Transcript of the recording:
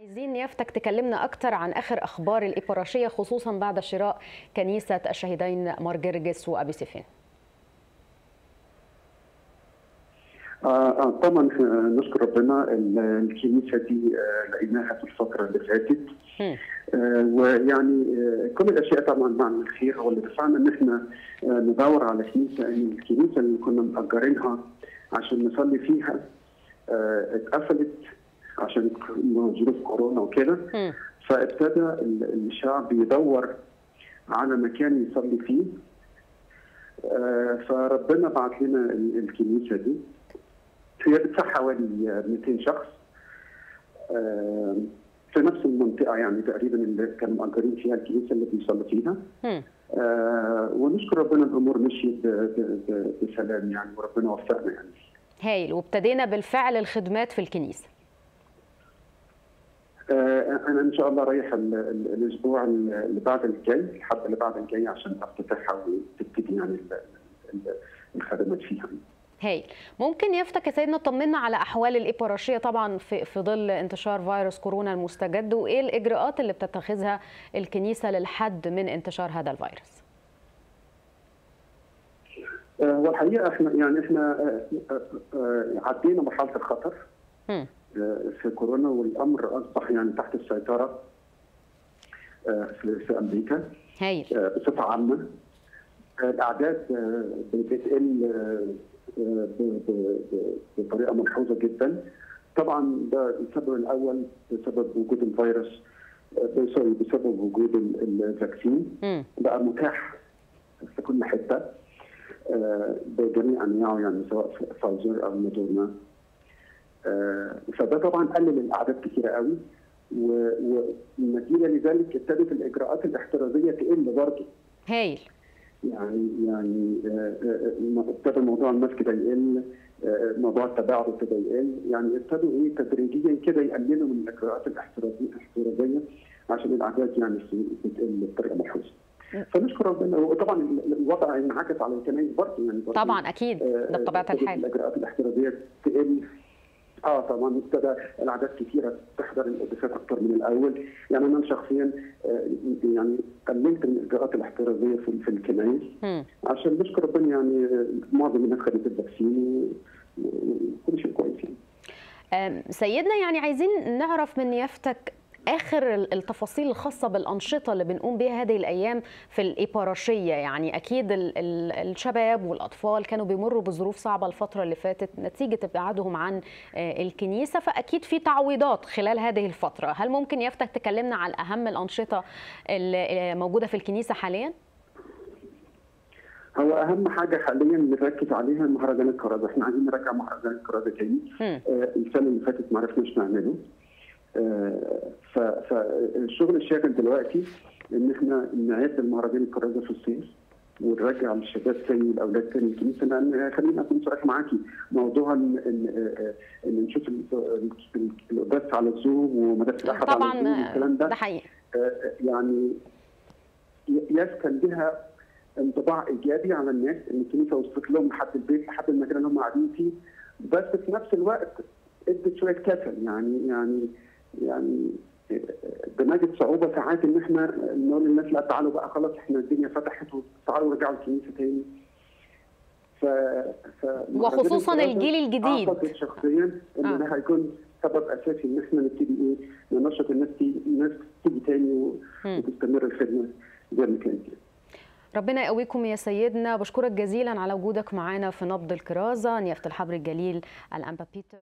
عايزين يافتك تكلمنا أكتر عن آخر أخبار الإبراشية خصوصا بعد شراء كنيسة الشهيدين مارجرجس وأبي سيفين آه آه طبعا آه، نشكر ربنا ال- الكنيسه دي آه، لقيناها في الفتره اللي فاتت هم. آه، ويعني آه، كل الاشياء طبعا معنى الخير هو اللي دفعنا ان احنا آه، ندور على كنيسه ان الكنيسه اللي كنا مأجرينها عشان نصلي فيها آه، اتقفلت عشان ظروف كورونا وكده هم. فابتدى ال- الشعب يدور على مكان يصلي فيه آه، فربنا بعت لنا ال- الكنيسه دي هي بتسع حوالي آه، 200 شخص آه، في نفس المنطقه يعني تقريبا اللي كانوا مأجرين فيها الكنيسه اللي بيصلوا فيها هم. آه، ونشكر ربنا الامور مشيت ب- ب- ب- بسلام يعني وربنا وفقنا يعني هايل وابتدينا بالفعل الخدمات في الكنيسة آه، انا ان شاء الله رايح ال- ال- الاسبوع اللي بعد الجاي الحد اللي بعد الجاي عشان افتتحها وتبتدي يعني ال- ال- الخدمات فيها هايل ممكن يافتك يا سيدنا طمنا على أحوال الإبراشية طبعا في, في ظل انتشار فيروس كورونا المستجد وإيه الإجراءات اللي بتتخذها الكنيسة للحد من انتشار هذا الفيروس آه، والحقيقه احنا يعني احنا آه، آه، آه، عدينا مرحله الخطر هم. آه، في كورونا والامر اصبح يعني تحت السيطره آه، في في امريكا هايل آه، بصفه عامه آه، الاعداد آه، بتقل آه، آه، ب- ب- ب- بطريقه ملحوظه جدا طبعا ده السبب الاول بسبب وجود الفيروس آه، سوري بسبب وجود ال- الفاكسين هم. بقى متاح في كل حته آه، بجميع انواعه يعني سواء فايزر او موديرنا آه، فده طبعا قلل الاعداد كتيره قوي و- ونتيجه لذلك ابتدت الاجراءات الاحترازيه تقل برضه هايل يعني يعني آه، آه، آه، ابتدى موضوع الماسك ده يقل آه، موضوع التباعد ابتدى يقل يعني ابتدوا ايه تدريجيا كده يقللوا من الاجراءات الاحترازيه الاحترازيه عشان الاعداد يعني بتقل بطريقه ملحوظه. فنشكر ربنا وطبعا الوضع انعكس على الكنائس برضه يعني برضه طبعا أكيد ده بطبيعة ابتدت الحال الاجراءات الاحترازيه تقل اه طبعا ابتدى الاعداد كثيره تحضر القداسات اكثر من الاول يعني انا شخصيا آه، يعني قللت من الاجراءات الاحترازيه في في الكنائس هم. عشان نشكر ربنا يعني آه، معظم الناس خدت الفاكسين و- وكل شيء كويس يعني. أم، سيدنا يعني عايزين نعرف من يافتك اخر ال- التفاصيل الخاصه بالانشطه اللي بنقوم بها هذه الايام في الاباراشيه يعني اكيد ال ال الشباب والاطفال كانوا بيمروا بظروف صعبه الفتره اللي فاتت نتيجه ابعادهم عن آه، الكنيسه فاكيد في تعويضات خلال هذه الفتره هل ممكن يافتك تكلمنا عن اهم الانشطه اللي موجوده في الكنيسه حاليا هو اهم حاجه حاليا نركز عليها مهرجان الكرازه، احنا عايزين نرجع مهرجان الكرازه تاني. هم. آه، السنه اللي فاتت ما عرفناش نعمله. آه، ف- فالشغل الشاغل دلوقتي ان احنا نعد المهرجان الكرازه في الصيف ونرجع الشباب تاني والاولاد تاني الكنيسه لان خليني اكون صريح معاكي موضوع ان ان آه، آه، ان نشوف ال- ال- القداس على الزوم ومدارس الاحد على طبعا الزوم والكلام ده ده حقيقي آه، يعني ي- يسكن بها انطباع ايجابي على الناس ان الكنيسه وصلت لهم لحد البيت لحد المكان اللي هم قاعدين فيه بس في نفس الوقت ادت شويه كسل يعني يعني يعني بنجد صعوبه ساعات ان احنا نقول للناس لا تعالوا بقى خلاص احنا الدنيا فتحت وتعالوا رجعوا الكنيسه تاني ف... ف... وخصوصاً الجيل الجديد. اعتقد شخصيا ان آه. ده هيكون سبب اساسي ان احنا نبتدي ايه ننشط الناس تيجي الناس تيجي تاني و... مم. وتستمر الخدمه زي ما كانت ربنا يقويكم يا سيدنا بشكرك جزيلا على وجودك معنا في نبض الكرازه نيافه الحبر الجليل الانبا بيتر